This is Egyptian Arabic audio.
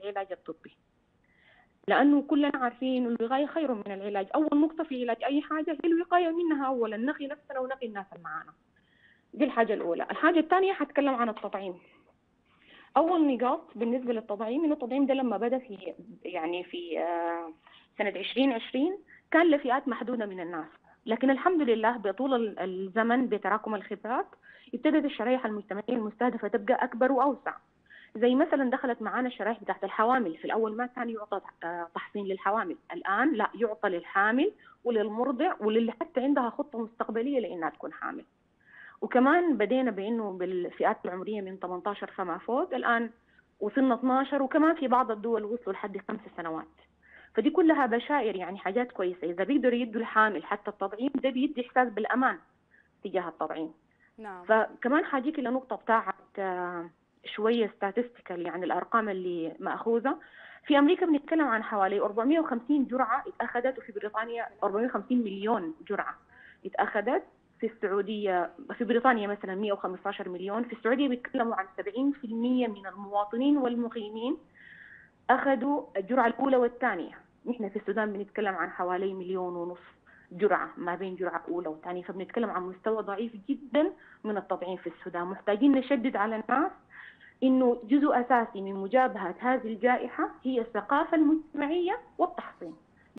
العلاج الطبي لانه كلنا عارفين الوقايه خير من العلاج اول نقطه في علاج اي حاجه هي الوقايه منها اولا نقي نفسنا ونقي الناس اللي معانا دي الحاجه الاولى الحاجه الثانيه حتكلم عن التطعيم اول نقاط بالنسبه للتطعيم انه التطعيم ده لما بدا في يعني في آه، سنه 2020 كان لفئات محدوده من الناس لكن الحمد لله بطول الزمن بتراكم الخبرات ابتدت الشرائح المجتمعيه المستهدفه تبقى اكبر واوسع زي مثلا دخلت معانا الشرائح بتاعت الحوامل في الاول ما كان يعطى آه، تحصين للحوامل الان لا يعطى للحامل وللمرضع وللي حتى عندها خطه مستقبليه لانها تكون حامل وكمان بدينا بانه بالفئات العمريه من 18 فما فوق الان وصلنا 12 وكمان في بعض الدول وصلوا لحد خمس سنوات فدي كلها بشائر يعني حاجات كويسه اذا بيقدروا يدوا الحامل حتى التطعيم ده بيدي احساس بالامان تجاه التطعيم نعم فكمان حاجيك لنقطه بتاعت آه، شويه statistical يعني الارقام اللي ماخوذه في امريكا بنتكلم عن حوالي 450 جرعه اتاخذت وفي بريطانيا 450 مليون جرعه اتاخذت في السعوديه في بريطانيا مثلا 115 مليون في السعوديه بيتكلموا عن 70% من المواطنين والمقيمين اخذوا الجرعه الاولى والثانيه نحن في السودان بنتكلم عن حوالي مليون ونصف جرعه ما بين جرعه اولى وثانيه فبنتكلم عن مستوى ضعيف جدا من التطعيم في السودان محتاجين نشدد على الناس انه جزء اساسي من مجابهه هذه الجائحه هي الثقافه المجتمعيه والتحصين